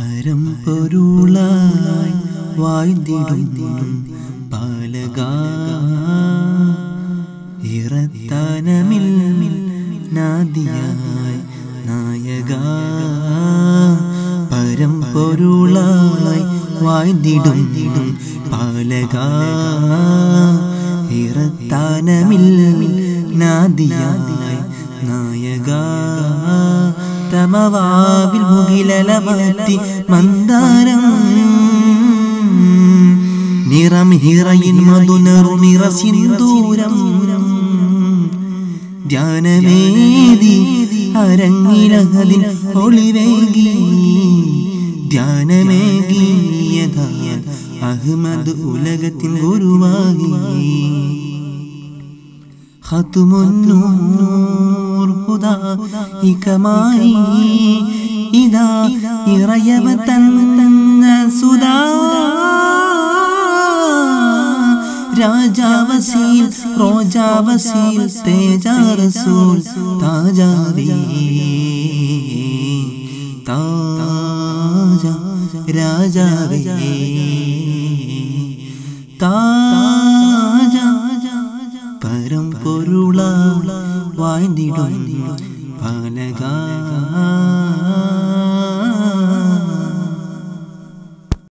പരമ്പൊരുളായി വായ്തിടും പാലക ഇറത്താനമിൽ നാദിയായി നായക പരമ്പൊരുളായി വായ്തിടും പാലക ഇറത്താനമിൽ നാദിയായി നായക തമവാവിൽ മുകിലലമത്തി മന്ദാരം നിറം ഹിറയിൻ മധുനറു നിറ സിന്ദൂരം ധ്യാനവേദി അരങ്ങിലകലിൽ ഒളിവേകി ധ്യാനമേകിയതാ അഹ്മദ് ഉലകത്തിൻ ഗുരുവായി ഖത്തുമുന്നൂർ ഹുദായികമായി ഇതാ ഇറയവ തന്ന സുദാ രാജാവസീൽ റോജാവസീൽ തേജാറസൂൽ താജാവി താജ രാജാവേ താജ പരം പൊരുള വായ്ന്നിടും പാലക